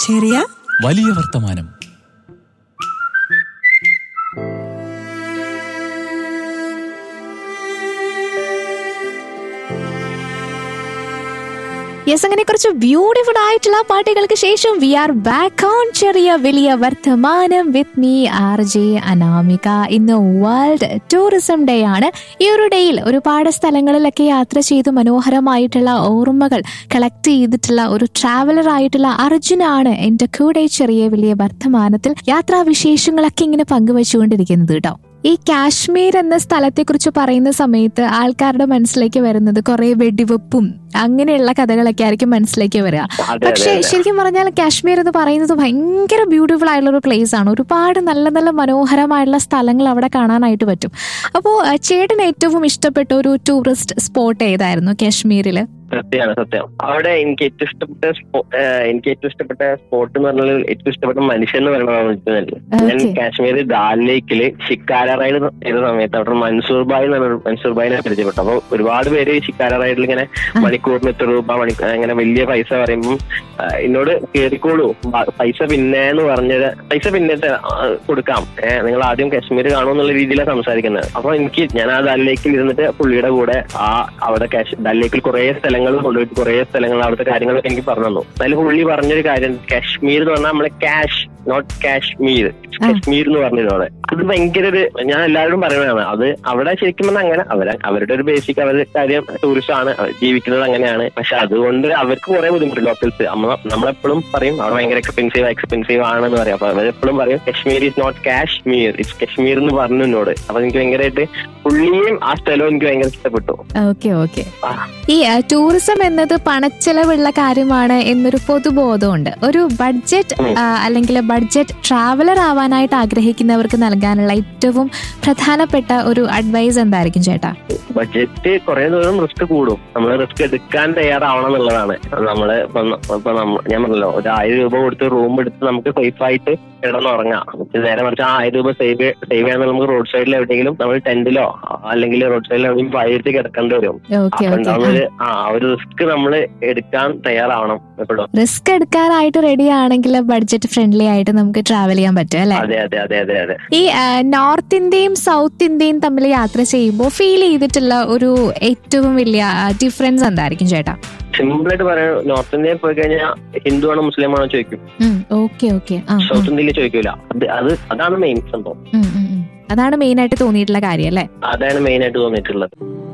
ചെറിയ വലിയ വർത്തമാനം യെസ് അങ്ങനെ കുറച്ച് ബ്യൂട്ടിഫുൾ ആയിട്ടുള്ള പാട്ടുകൾക്ക് ശേഷം വി ആർ ബാക്ക് ഓൺ ചെറിയ വലിയ വർത്തമാനം with me R J Anamika ഇന്ന് വേൾഡ് ടൂറിസം ഡേ ആണ് ഈ ഒരു ഡേയിൽ ഒരുപാട് സ്ഥലങ്ങളിലൊക്കെ യാത്ര ചെയ്ത് മനോഹരമായിട്ടുള്ള ഓർമ്മകൾ കളക്ട് ചെയ്തിട്ടുള്ള ഒരു ട്രാവലർ ആയിട്ടുള്ള അർജുനാണ് എന്റെ കൂടെ ചെറിയ വലിയ വർത്തമാനത്തിൽ യാത്രാവിശേഷങ്ങളൊക്കെ ഇങ്ങനെ പങ്കുവച്ചുകൊണ്ടിരിക്കുന്നത് കേട്ടോ ഈ കാശ്മീർ എന്ന സ്ഥലത്തെക്കുറിച്ച് പറയുന്ന സമയത്ത് ആൾക്കാരുടെ മനസ്സിലേക്ക് വരുന്നത് കുറെ വെടിവെപ്പും അങ്ങനെയുള്ള കഥകളൊക്കെ ആയിരിക്കും മനസ്സിലേക്ക് വരിക അതെ പക്ഷെ അതെ അതെ ശരിക്കും പറഞ്ഞാൽ കാശ്മീർ എന്ന് പറയുന്നത് ഭയങ്കര ബ്യൂട്ടിഫുൾ ആയിട്ടുള്ള ഒരു പ്ലേസ് ആണ് ഒരുപാട് നല്ല നല്ല മനോഹരമായിട്ടുള്ള സ്ഥലങ്ങൾ അവിടെ കാണാനായിട്ട് പറ്റും അപ്പോൾ ചേട്ടന് ഏറ്റവും ഇഷ്ടപ്പെട്ട ഒരു ടൂറിസ്റ്റ് സ്പോട്ട് ഏതായിരുന്നു കാശ്മീരിൽ സത്യമാണ് സത്യം അവിടെ എനിക്ക് ഏറ്റവും ഇഷ്ടപ്പെട്ട സ്പോ- ഏഹ് എനിക്ക് ഏറ്റവും ഇഷ്ടപ്പെട്ട സ്പോട്ട് എന്ന് പറഞ്ഞാൽ ഏറ്റവും ഇഷ്ടപ്പെട്ട മനുഷ്യൻ എന്ന് പറയുന്നത് ഞാൻ Okay. കാശ്മീർ ദാൽ ലേക്കില് ഷിക്കാര റൈഡ് ചെയ്ത സമയത്ത് അവിടെ മൻസൂർ ബായ് എന്ന് പറഞ്ഞ മൻസൂർ ബായിനെ പരിചയപ്പെട്ടു അപ്പൊ ഒരുപാട് പേര് ഷിക്കാര റൈഡിൽ ഇങ്ങനെ മണിക്കൂറിന് എത്ര രൂപ മണി അങ്ങനെ വലിയ പൈസ പറയുമ്പോൾ എന്നോട് കേറിക്കോളൂ ബ- പൈസ പിന്നെ എന്ന് പറഞ്ഞത് പൈസ പിന്നെ ത- ആ, കൊടുക്കാം ഏഹ് നിങ്ങൾ ആദ്യം കാശ്മീർ കാണുമെന്നുള്ള രീതിയിലാണ് സംസാരിക്കുന്നത് അപ്പൊ എനിക്ക് ഞാൻ ആ ദാൽ ലേക്കിൽ ഇരുന്നിട്ട് പുള്ളിയുടെ കൂടെ ആ അവിടെ കാശ് ദാൽ ലേക്കിൽ കുറെ സ്ഥലങ്ങൾ കൊണ്ടുപോയിട്ട് കുറെ സ്ഥലങ്ങൾ അവിടുത്തെ കാര്യങ്ങളൊക്കെ എനിക്ക് പറഞ്ഞു തന്നു അതിൽ പുള്ളി പറഞ്ഞൊരു കാര്യം കാശ്മീർ എന്ന് പറഞ്ഞാൽ നമ്മളെ ക്യാഷ് നോട്ട് കാശ്മീർ കാശ്മീർ എന്ന് പറഞ്ഞിരുന്നത് അത് ഭയങ്കര ഒരു ഞാൻ എല്ലാവരും പറയുന്നതാണ് അത് അവിടെ ശരിക്കും പറഞ്ഞാൽ അങ്ങനെ അവരെ അവരുടെ ഒരു ബേസിക് അവരുടെ കാര്യം ടൂറിസ്റ്റ് ആണ് അവർ ജീവിക്കുന്നത് അങ്ങനെയാണ് പക്ഷെ അതുകൊണ്ട് അവർക്ക് കുറെ ബുദ്ധിമുട്ട് ലോക്കൽസ് നമ്മളെപ്പോഴും പറയും അവിടെ ഭയങ്കര എക്സ്പെൻസീവ് എക്സ്പെൻസീവ് ആണെന്ന് പറയും അപ്പൊ അവരെപ്പോഴും പറയും Kashmir is not Kashmir it's Kashmir എന്ന് പറഞ്ഞു എന്നോട് അപ്പൊ എനിക്ക് ഭയങ്കരമായിട്ട് പുള്ളിയും ആ സ്ഥലവും എനിക്ക് ഭയങ്കര ഇഷ്ടപ്പെട്ടു ഓക്കെ ഓക്കെ ആ. ഈ ടൂറിസം എന്നത് പണച്ചെലവുള്ള കാര്യമാണ് എന്നൊരു പൊതുബോധമുണ്ട് ഒരു ബഡ്ജറ്റ് ഉം. അല്ലെങ്കിൽ ബഡ്ജറ്റ് ട്രാവലർ ആവാനായിട്ട് ആഗ്രഹിക്കുന്നവർക്ക് നൽകാനുള്ള ഏറ്റവും പ്രധാനപ്പെട്ട ഒരു അഡ്വൈസ് എന്തായിരിക്കും ചേട്ടാ ബഡ്ജറ്റ് കുറെ ദൂരം റിസ്ക് കൂടും നമ്മൾ റിസ്ക് എടുക്കാൻ തയ്യാറാവണം എന്നുള്ളതാണ് നമ്മള് ഇപ്പൊ ന- ഇപ്പൊ നമ്മ- ഞാൻ പറഞ്ഞല്ലോ ഒരു ആയിരം രൂപ കൊടുത്ത് റൂം എടുത്ത് നമുക്ക് സേഫ് ആയിട്ട് കിടന്നുറങ്ങാം ഇത് നേരെ മറിച്ച് ആ ആയിരം രൂപ സേവ് സേവ് ചെയ്യാൻ നമുക്ക് റോഡ് സൈഡിൽ എവിടെയെങ്കിലും നമ്മൾ ടെന്റിലോ അല്ലെങ്കിൽ റോഡ് സൈഡിൽ എവിടെയും പായത്ത് കിടക്കേണ്ടി വരും ഓക്കെ അപ്പൊ ഓക്കെ ഉണ്ടാവുന്ന ഒരു ആ ഒരു റിസ്ക് നമ്മൾ എടുക്കാൻ തയ്യാറാവണം എപ്പോഴും റിസ്ക് എടുക്കാനായിട്ട് റെഡി ആണെങ്കിൽ ബഡ്ജറ്റ് ഫ്രണ്ട്ലി ആയിട്ട് നമുക്ക് ട്രാവൽ ചെയ്യാൻ പറ്റും അല്ലെ അതെ അതെ അതെ അതെ അതെ ഈ നോർത്ത് ഇന്ത്യയും സൗത്ത് ഇന്ത്യയും തമ്മിൽ യാത്ര ചെയ്യുമ്പോൾ ഫീൽ ചെയ്തിട്ടുള്ള ഒരു ഏറ്റവും വലിയ ഡിഫറൻസ് എന്തായിരിക്കും ചേട്ടാ സിമ്പിൾ ആയിട്ട് പറയാൻ നോർത്ത് ഇന്ത്യയിൽ പോയി കഴിഞ്ഞാൽ ഹിന്ദു ആണോ മുസ്ലിം ആണോ ചോദിക്കും ഓക്കെ ഓക്കെ ആ ആ. സൗത്ത് ഇന്ത്യയിൽ ചോദിക്കൂല അത് അത് അതാണ് മെയിൻ സംഭവം ഉം, ഉം, ഉം. അതാണ് മെയിൻ ആയിട്ട് തോന്നിയിട്ടുള്ള കാര്യം അല്ലേ അതാണ് മെയിൻ ആയിട്ട് തോന്നിയിട്ടുള്ളത്